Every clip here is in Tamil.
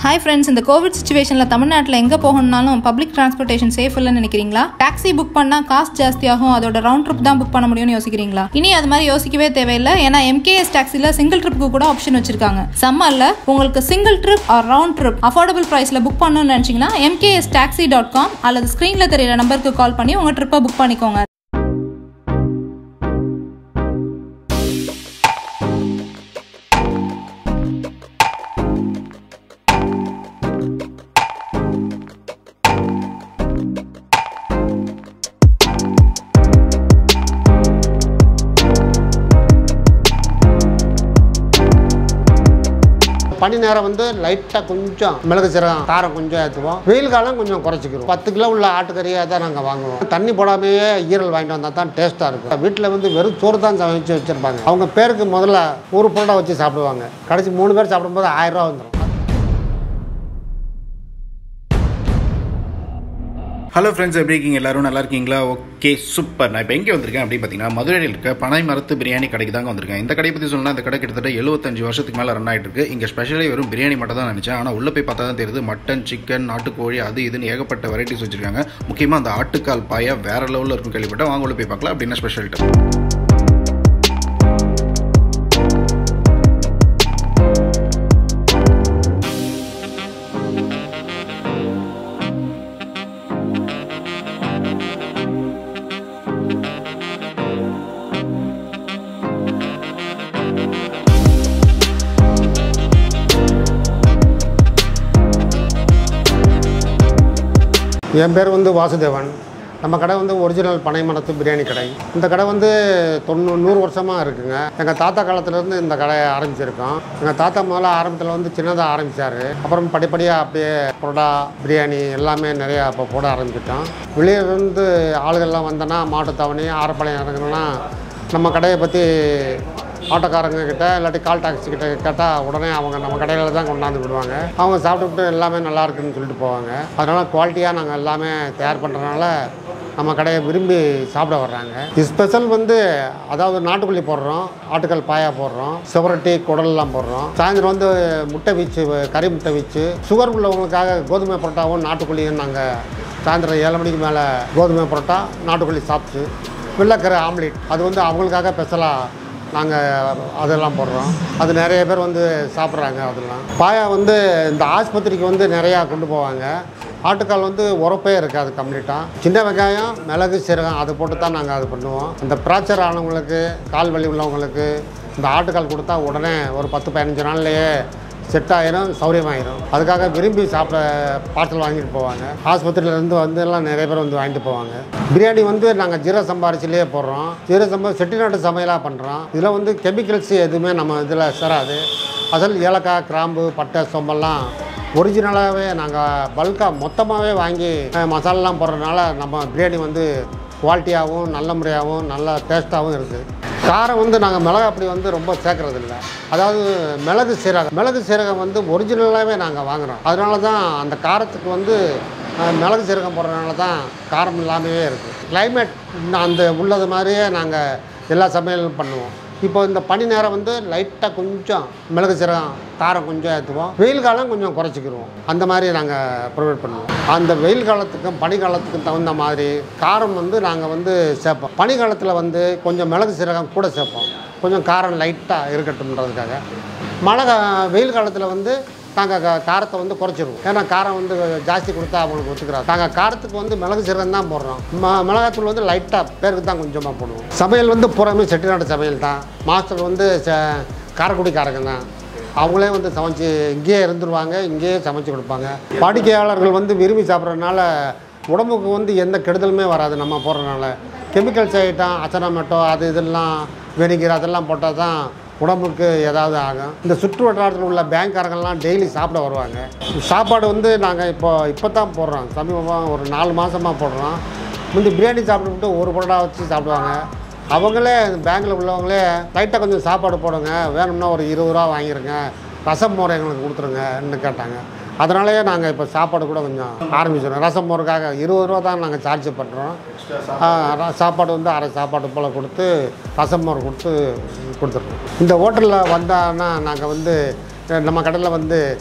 ஹாய் ஃப்ரெண்ட்ஸ் இந்த கோவிட் சுச்சுவேஷனில் தமிழ்நாட்டில் எங்கே போகணும்னாலும் பப்ளிக் டிரான்ஸ்போர்ட்டேஷன் சேஃப் இல்லைன்னு நினைக்கிறீங்களா டாக்ஸி புக் பண்ணால் காஸ்ட் ஜாஸ்தியாகும் அதோட ரவுண்ட் ட்ரிப் தான் புக் பண்ண முடியும்னு யோசிக்கிறீங்களா இனி அது மாதிரி யோசிக்கவே தேவையில்லை ஏன்னா எம்கேஎஸ் டாக்ஸியில் சிங்கிள் ட்ரிப்புக்கு கூட ஆப்ஷன் வச்சிருக்காங்க சம்மரில் உங்களுக்கு single trip or round trip affordable ப்ரைஸில் புக் பண்ணணும்னு நினச்சிங்கன்னா எம்கேஎஸ் டாக்ஸி டாட் காம் அல்லது ஸ்க்ரீனில் தெரியிற நம்பருக்கு கால் பண்ணி உங்கள் ட்ரிப்பை புக் பண்ணிக்கோங்க பனி நேரம் வந்து லைட்டாக கொஞ்சம் மிளகு சீரகம் காரம் கொஞ்சம் ஏற்றுவோம் வெயில் காலம் கொஞ்சம் குறைச்சிக்கிறோம் பத்து கிலோ உள்ள ஆட்டுக்கறியாக தான் நாங்கள் வாங்குவோம் தண்ணி போடாமையே ஈரல் வாங்கிட்டு வந்தால் தான் டேஸ்ட்டாக இருக்கும் வீட்டில் வந்து வெறும் சோறு தான் சமைச்சு வச்சுருப்பாங்க அவங்க பேருக்கு முதல்ல ஒரு பொருளை வச்சு சாப்பிடுவாங்க கடைசி மூணு பேர் சாப்பிடும்போது ஆயிரம் ரூபா வந்துடும் ஹலோ ஃப்ரெண்ட்ஸ் எப்படி இருக்கீங்க எல்லாரும் நல்லா இருக்கீங்களா ஓகே சூப்பர் நான் இப்போ எங்கே வந்திருக்கேன் அப்படின்னு பார்த்தீங்கன்னா மதுரையில் இருக்க பனை மரத்து பிரியாணி கடைக்கு தாங்க வந்திருக்கேன் இந்த கடை பற்றி சொல்லலாம் இந்த கடை கிட்டத்தட்ட எழுபத்தஞ்சு வருஷத்துக்கு மேலே ரன் ஆகிட்டு இருக்கு இங்கே ஸ்பெஷலி வெறும் பிரியாணி மட்டும் தான் நினச்சேன் ஆனால் உள்ளே போய் பார்த்தா தான் தெரியுது மட்டன் சிக்கன் நாட்டுக்கோழி அது இதுன்னு ஏகப்பட்ட வெரைட்டிஸ் வச்சிருக்காங்க முக்கியமாக அந்த ஆட்டுக்கால் பாயா வேற லெவலில் இருக்கும் கேள்விப்பட்டேன் வாங்க உள்ள போய் பார்க்கலாம் அப்படின்னா ஸ்பெஷல்ட்டு என் பேர் வந்து வாசுதேவன் நம்ம கடை வந்து ஒரிஜினல் பனை மரத்து பிரியாணி கடை இந்த கடை வந்து தொண்ணூறு நூறு வருஷமாக இருக்குங்க எங்கள் தாத்தா காலத்துலேருந்து இந்த கடையை ஆரம்பிச்சிருக்கோம் எங்கள் தாத்தா முதல்ல ஆரம்பத்தில் வந்து சின்னதாக ஆரம்பித்தார் அப்புறம் படிப்படியாக அப்படியே புரோட்டா பிரியாணி எல்லாமே நிறையா இப்போ போட ஆரம்பிச்சிட்டோம் வெளியிலேருந்து ஆளுகள்லாம் வந்தோன்னா மாட்டுத்தாவணி ஆரப்பாளையம் இறங்கணுன்னா நம்ம கடையை பற்றி ஆட்டோக்காரங்க கிட்ட இல்லாட்டி கால் டாக்ஸி கிட்ட கேட்டால் உடனே அவங்க நம்ம கடையில் தான் கொண்டாந்து விடுவாங்க அவங்க சாப்பிட்டுட்டு எல்லாமே நல்லா இருக்குன்னு சொல்லிட்டு போவாங்க அதனால் குவாலிட்டியாக நாங்கள் எல்லாமே தயார் பண்ணுறதுனால நம்ம கடையை விரும்பி சாப்பிட வர்றாங்க இது ஸ்பெஷல் வந்து அதாவது நாட்டுக்கோழி போடுறோம் ஆட்டுக்கல் பாயா போடுறோம் சுவரட்டி குடல்லாம் போடுறோம் சாயந்தரம் வந்து முட்டை வீச்சு கறி முட்டை வீச்சு சுகர் உள்ளவங்களுக்காக கோதுமை பரோட்டாவும் நாட்டுக்கோழியும் நாங்கள் சாயந்தரம் ஏழு மணிக்கு மேலே கோதுமை பரோட்டா நாட்டுக்கோழி சாப்பிட்டு வெள்ளைக்கரை ஆம்லேட் அது வந்து அவங்களுக்காக ஸ்பெஷலாக நாங்கள் அதெல்லாம் போடுறோம் அது நிறைய பேர் வந்து சாப்பிட்றாங்க அதெல்லாம் பாயா வந்து இந்த ஆஸ்பத்திரிக்கு வந்து நிறையா கொண்டு போவாங்க ஆட்டுக்கால் வந்து உரப்பே இருக்காது கம்ப்ளீட்டாக சின்ன வெங்காயம் மிளகு சீரகம் அதை போட்டு தான் நாங்கள் அது பண்ணுவோம் இந்த ப்ராக்சர் ஆனவங்களுக்கு கால் வலி உள்ளவங்களுக்கு இந்த ஆட்டுக்கால் கொடுத்தா உடனே ஒரு பத்து பதினஞ்சு நாள்லேயே செட் ஆயிரும் சௌரியமாயிரும் அதுக்காக விரும்பி சாப்பிட பார்சல் வாங்கிட்டு போவாங்க ஆஸ்பத்திரியிலேருந்து வந்து எல்லாம் நிறைய பேர் வந்து வாங்கிட்டு போவாங்க பிரியாணி வந்து நாங்கள் ஜீரக சம்பாரிச்சிலேயே போடுறோம் ஜீரக சம்பா செட்டிநாட்டு சமையலாக பண்ணுறோம் இதில் வந்து கெமிக்கல்ஸ் எதுவுமே நம்ம இதில் சேராது அசல் ஏலக்காய் கிராம்பு பட்டை சோம்பெல்லாம் ஒரிஜினலாகவே நாங்கள் பல்காக மொத்தமாகவே வாங்கி அஹ், மசாலாலாம் போடுறதுனால நம்ம பிரியாணி வந்து குவாலிட்டியாகவும் நல்ல முறையாகவும் நல்ல டேஸ்ட்டாகவும் இருக்குது காரம் வந்து நாங்கள் மிளகா அப்படி வந்து ரொம்ப சேர்க்கறது இல்லை அதாவது மிளகு சீரகம் மிளகு சீரகம் வந்து ஒரிஜினலாகவே நாங்கள் வாங்குகிறோம் அதனால தான் அந்த காரத்துக்கு வந்து அஹ், மிளகு சீரகம் போடுறதுனால தான் காரம் இல்லாமவே இருக்குது கிளைமேட் அந்த உள்ளது மாதிரியே நாங்கள் எல்லா சமையலும் பண்ணுவோம் இப்போ இந்த பனி நேரம் வந்து லைட்டாக கொஞ்சம் மிளகு சீரகம் காரம் கொஞ்சம் ஏற்றுவோம் வெயில் காலம் கொஞ்சம் குறைச்சிக்கிருவோம் அந்த மாதிரி நாங்கள் ப்ரொவைட் பண்ணுவோம் அந்த வெயில் காலத்துக்கும் பனி காலத்துக்கும் தகுந்த மாதிரி காரம் வந்து நாங்கள் வந்து சேர்ப்போம் பனி காலத்தில் வந்து கொஞ்சம் மிளகு சீரகம் கூட சேர்ப்போம் கொஞ்சம் காரம் லைட்டாக இருக்கட்டும்ன்றதுக்காக மழை கா- வெயில் காலத்தில் வந்து நாங்கள் கா- காரத்தை வந்து குறைச்சிருவோம் ஏன்னா காரம் வந்து ஜாஸ்தி கொடுத்தா அவங்களுக்கு ஒத்துக்கிறாங்க நாங்கள் காரத்துக்கு வந்து மிளகு சீரகம் தான் போடுறோம் ம மிளகாத்தூள் வந்து லைட்டாக பேருக்கு தான் கொஞ்சமாக போடுவோம் சமையல் வந்து பூராமே செட்டிநாடு சமையல் தான் மாஸ்டர் வந்து ச காரைக்குடிக்காரங்க தான் அவங்களே வந்து சமைச்சு இங்கேயே இருந்துருவாங்க இங்கேயே சமைச்சு கொடுப்பாங்க வாடிக்கையாளர்கள் வந்து விரும்பி சாப்பிட்றதுனால உடம்புக்கு வந்து எந்த கெடுதலுமே வராது நம்ம போடுறதுனால கெமிக்கல்ஸ் ஐட்டம் அசனமெட்டோ அது இதெல்லாம் வெனிகர் அதெல்லாம் போட்டால் தான் உடம்புக்கு ஏதாவது ஆகும் இந்த சுற்று வட்டாரத்தில் உள்ள பேங்க்காரங்கள்லாம் டெய்லி சாப்பிட வருவாங்க சாப்பாடு வந்து நாங்கள் இப்போ இப்போ தான் போடுறோம் சமீபமாக ஒரு நாலு மாதமாக போடுறோம் முந்தி பிரியாணி சாப்பிட்டுட்டு ஒரு பரோட்டா வச்சு சாப்பிடுவாங்க அவங்களே பேங்க்கில் உள்ளவங்களே லைட்டாக கொஞ்சம் சாப்பாடு போடுங்க வேணும்னா ஒரு இருபது ரூபா வாங்கிருங்க ரசம் மோர் எங்களுக்கு கொடுத்துருங்கன்னு கேட்டாங்க அதனாலேயே நாங்கள் இப்போ சாப்பாடு கூட கொஞ்சம் ஆரம்பிச்சிடும் ரசம் மோருக்காக இருபது ரூபா தான் நாங்கள் சார்ஜ் பண்ணுறோம் சாப்பாடு வந்து அரை சாப்பாடு போல் கொடுத்து ரசம் மோர் கொடுத்து கொடுத்துருக்கோம் இந்த ஹோட்டலில் வந்தான்னா நாங்கள் வந்து அஹ், நம்ம கடையில் வந்து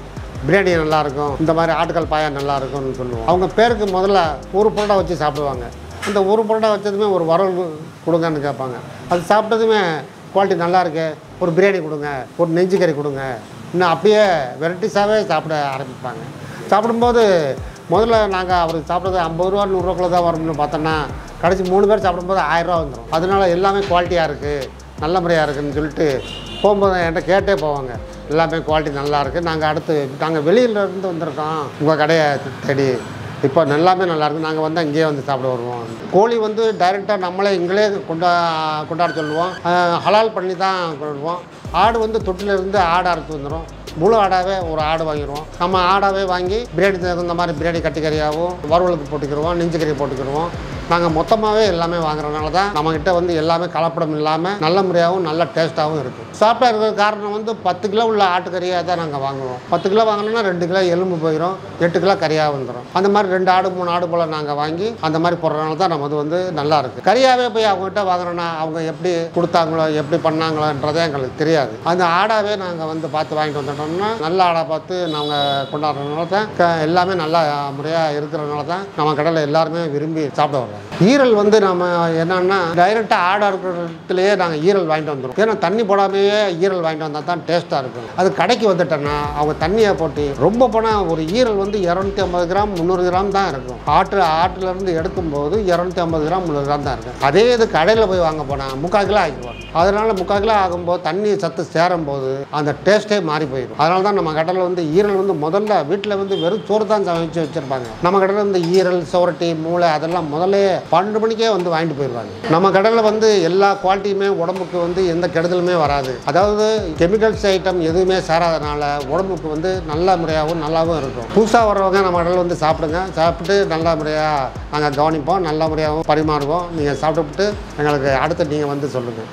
பிரியாணி நல்லா இருக்கும் இந்த மாதிரி ஆட்டுக்கால் பாயா நல்லா இருக்கும்னு சொல்லுவோம் அவங்க பேருக்கு முதல்ல ஒரு புரோட்டா வச்சு சாப்பிடுவாங்க அந்த ஒரு புரோட்டா வச்சதுமே ஒரு வரல் கொடுங்கன்னு கேட்பாங்க அது சாப்பிட்டதுமே குவாலிட்டி நல்லா இருக்கு ஒரு பிரியாணி கொடுங்க ஒரு நெஞ்சு கறி கொடுங்க இன்னும் அப்படியே வெரைட்டிஸாகவே சாப்பிட ஆரம்பிப்பாங்க சாப்பிடும்போது முதல்ல நாங்கள் அவருக்கு சாப்பிட்றது ஐம்பது ரூபா நூறுரூவாக்குள்ள தான் வரும்னு பார்த்தோன்னா கடைசி மூணு பேர் சாப்பிடும்போது ஆயிரரூவா வந்துடும் அதனால எல்லாமே குவாலிட்டியாக இருக்குது நல்ல முறையாக இருக்குதுன்னு சொல்லிட்டு போகும்போது என்கிட்ட கேட்டே போவாங்க எல்லாமே குவாலிட்டி நல்லா இருக்குது நாங்கள் அடுத்து நாங்கள் வெளியில இருந்து வந்திருக்கோம் உங்கள் கடையை தேடி இப்போ எல்லாமே நல்லா இருக்கு நாங்கள் வந்து அங்கேயே வந்து சாப்பிட வருவோம் கோழி வந்து டைரெக்டாக நம்மளே இங்களே கொண்டா கொண்டாட சொல்லுவோம் அஹ் ஹலால் பண்ணி தான் கொண்டுவோம் ஆடு வந்து தொட்டில இருந்து ஆடு அறுத்து வந்துடும் முழு ஆடாவே ஒரு ஆடு வாங்கிடுவோம் நம்ம ஆடாவே வாங்கி பிரியாணி தகுந்த மாதிரி பிரியாணி கட்டிக்கறியாகவும் வறுவலுக்கு போட்டுக்கிடுவோம் நெஞ்சு கறி போட்டுக்கிடுவோம் நாங்கள் மொத்தமாகவே எல்லாமே வாங்குறதுனால தான் நம்மக்கிட்ட வந்து எல்லாமே கலப்படம் இல்லாமல் நல்ல முறையாகவும் நல்ல டேஸ்ட்டாகவும் இருக்கும் சாப்பிட்டா இருக்கிற காரணம் வந்து பத்து கிலோ உள்ள ஆட்டுக்கறியாக தான் நாங்கள் வாங்குவோம் பத்து கிலோ வாங்கினோம்னா ரெண்டு கிலோ எலும்பு போயிடும் எட்டு கிலோ கறியாக வந்துடும் அந்த மாதிரி ரெண்டு ஆடு மூணு ஆடு போல் நாங்கள் வாங்கி அந்த மாதிரி போடுறதுனால தான் நம்ம வந்து நல்லா இருக்குது கறியாகவே போய் அவங்ககிட்ட வாங்குறோன்னா அவங்க எப்படி கொடுத்தாங்களோ எப்படி பண்ணாங்களோன்றதே எங்களுக்கு தெரியாது அந்த ஆடாவே நாங்கள் வந்து பார்த்து வாங்கிட்டு வந்துட்டோம்னா நல்ல ஆடாக பார்த்து நாங்கள் கொண்டாடுறதுனால தான் க- எல்லாமே நல்லா முறையாக இருக்கிறதுனால தான் நம்ம கடையில் எல்லாருமே விரும்பி சாப்பிட வர்றாங்க ஈரல் வந்து நம்ம என்னன்னா டைரெக்டாக ஆடாக இருக்கிறதுலேயே நாங்கள் ஈரல் வாங்கிட்டு வந்துடும் ஏன்னா தண்ணி போடாமையே ஈரல் வாங்கிட்டு வந்தால் தான் டேஸ்ட்டாக இருக்கும் அது கடைக்கு வந்துட்டோன்னா அவங்க தண்ணியை போட்டு ரொம்ப போனால் ஒரு ஈரல் வந்து இரநூத்தி ஐம்பது கிராம் முந்நூறு கிராம் தான் இருக்கும் ஆட்டு ஆட்டுலேருந்து எடுக்கும்போது இரநூத்தி ஐம்பது கிராம் முந்நூறு கிராம் தான் இருக்கும் அதே இது கடையில் போய் வாங்க போனால் முக்கால் கிலோ ஆகிக்குவோம் அதனால் முக்கால் கிலோ ஆகும்போது தண்ணி சத்து சேரும் போது அந்த டேஸ்ட்டே மாறி போயிடும் அதனால தான் நம்ம கடையில் வந்து ஈரல் வந்து முதல்ல வீட்டில் வந்து வெறும் சோறு தான் சமைச்சு வச்சுருப்பாங்க நம்ம கடையில் வந்து ஈரல் சோரட்டி மூளை அதெல்லாம் முதல்ல பன்னெண்டு மணிக்கே வந்து வாங்கிட்டு போயிடுவாங்க நம்ம கடையில் வந்து எல்லா குவாலிட்டியுமே உடம்புக்கு வந்து எந்த கெடுதலுமே வராது அதாவது கெமிக்கல்ஸ் ஐட்டம் எதுவுமே சேராதனால உடம்புக்கு வந்து நல்ல முறையாகவும் நல்லாவும் இருக்கும் புதுசாக வர்றவங்க நம்ம கடையில் வந்து சாப்பிடுங்க சாப்பிட்டு நல்ல முறையாக நாங்கள் கவனிப்போம் நல்ல முறையாகவும் பரிமாறுவோம் நீங்கள் சாப்பிட்டுவிட்டு எங்களுக்கு அடுத்து நீங்கள் வந்து சொல்லுங்கள்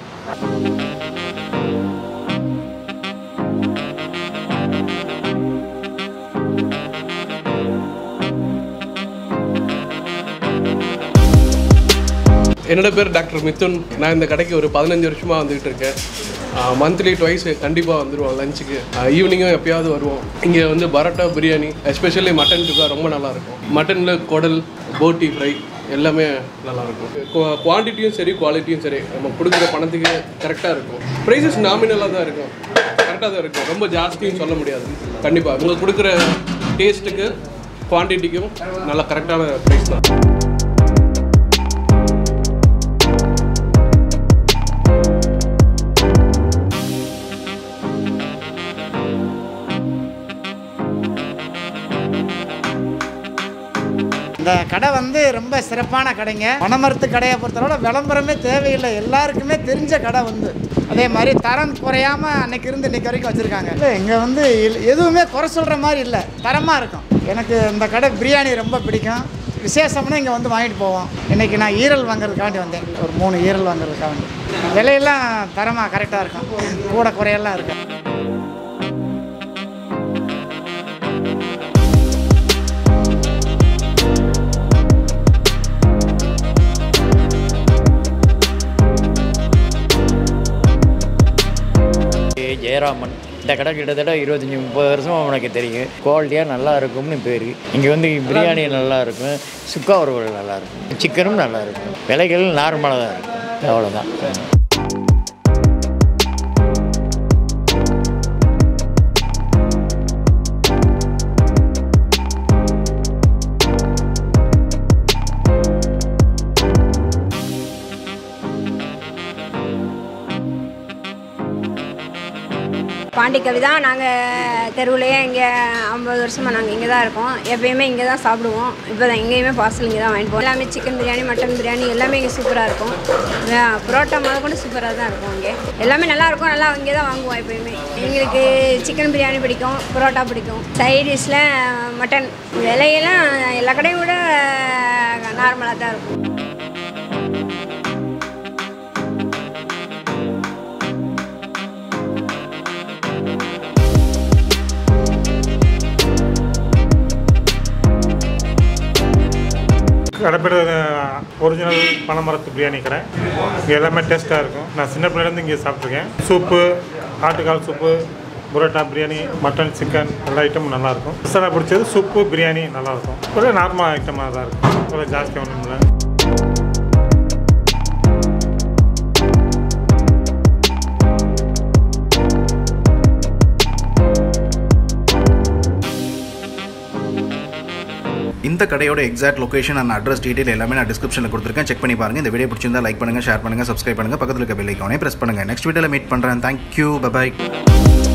என்னோட பேர் டாக்டர் மிதுன் நான் இந்த கடைக்கு ஒரு பதினஞ்சு வருஷமாக வந்துகிட்டு இருக்கேன் மந்த்லி ட்வைஸ் கண்டிப்பாக வந்துடுவோம் லஞ்சுக்கு ஈவினிங்கும் எப்பயாவது வருவோம் இங்கே வந்து பரோட்டா பிரியாணி எஸ்பெஷலி மட்டன் சுக்கா ரொம்ப நல்லாயிருக்கும் மட்டனில் குடல் போட்டி ஃப்ரை எல்லாமே நல்லாயிருக்கும் குவான்டிட்டியும் சரி குவாலிட்டியும் சரி நம்ம கொடுக்குற பணத்துக்கு கரெக்டாக இருக்கும் ப்ரைஸஸ் நாமினலாக தான் இருக்கும் கரெக்டாக தான் இருக்கும் ரொம்ப ஜாஸ்தியும் சொல்ல முடியாது கண்டிப்பாக உங்களுக்கு கொடுக்குற டேஸ்ட்டுக்கு குவான்டிட்டிக்கும் நல்லா கரெக்டான ப்ரைஸ் தான் இந்த கடை வந்து ரொம்ப சிறப்பான கடைங்க பணமரத்து கடையை பொறுத்தளவு விளம்பரமே தேவையில்லை எல்லாருக்குமே தெரிஞ்ச கடை வந்து அதே மாதிரி தரம் குறையாம அன்னைக்கு இருந்து இன்னைக்கு வரைக்கும் வச்சுருக்காங்க இல்லை இங்கே வந்து இல்- எதுவுமே குறை சொல்கிற மாதிரி இல்லை தரமாக இருக்கும் எனக்கு இந்த கடை பிரியாணி ரொம்ப பிடிக்கும் விசேஷம்னா இங்கே வந்து வாங்கிட்டு போவோம் இன்னைக்கு நான் ஈரல் வாங்குறதுக்காண்டி வந்தேன் ஒரு மூணு ஈரல் வாங்குறதுக்காண்டி விலையெல்லாம் தரமாக கரெக்டாக இருக்கும் கூட குறையெல்லாம் இருக்கும் ஏ ஜெயராமன் இந்த கடை கிட்டத்தட்ட இருபத்தஞ்சி முப்பது வருஷம் அவனுக்கு தெரியும் குவாலிட்டியாக நல்லா இருக்கும்னு பேர் இங்கே வந்து பிரியாணி நல்லா இருக்கும் சுக்கா உறவுகள் நல்லா இருக்கும் சிக்கனும் நல்லா இருக்கும் விலைகள் நார்மலாக தான் இருக்கும் அவ்வளோதான் பாண்டி கவிதா நாங்கள் தெருவுலையே இங்கே ஐம்பது வருஷமாக நாங்கள் இங்கே தான் இருக்கோம் எப்பயுமே இங்கே தான் சாப்பிடுவோம் இப்போ தான் எங்கேயுமே பார்சல் இங்கே தான் வாங்கிட்டு போவோம் எல்லாமே சிக்கன் பிரியாணி மட்டன் பிரியாணி எல்லாமே இங்கே சூப்பராக இருக்கும் அஹ் புரோட்டா முதல் கூட சூப்பராக தான் இருக்கும் இங்கே எல்லாமே நல்லா இருக்கும் நல்லா இங்கே தான் வாங்குவோம் எப்பயுமே எங்களுக்கு சிக்கன் பிரியாணி பிடிக்கும் புரோட்டா பிடிக்கும் சைடிஷில் மட்டன் விலையெல்லாம் எல்லா கடையும் விட நார்மலாக தான் இருக்கும் கடை பேர் ஒரிஜினல் பனைமரத்து பிரியாணி கடை இங்கே எல்லாமே டேஸ்ட்டாக இருக்கும் நான் சின்ன பிள்ளைலேருந்து இங்கே சாப்பிட்ருக்கேன் சூப்பு ஆட்டுக்கால் soup parotta biryani mutton chicken எல்லா ஐட்டமும் நல்லாயிருக்கும் ஸ்பெஷலாக பிடிச்சது சூப்பு பிரியாணி நல்லாயிருக்கும் ஒரு நார்மல் ஐட்டமாக தான் இருக்கும் இவ்வளோ ஜாஸ்தி ஒன்றும் இல்லை இந்த கடையோட exact location and address detail எல்லாமே நான் டிஸ்கிரிப்ஷனில் கொடுத்துருக்கேன் செக் பண்ணி பாருங்க இந்த வீடியோ பிடிச்சிருந்தா லைக் பண்ணுங்க ஷேர் பண்ணுங்க சப்ஸ்கிரைப் பண்ணுங்க பக்கத்தில் இருக்க பெல் ஐக்கானே பிரஸ் பண்ணுங்க நெக்ஸ்ட் வீடியோவில் மீட் பண்ணுறேன் தேங்க்யூ பபாய்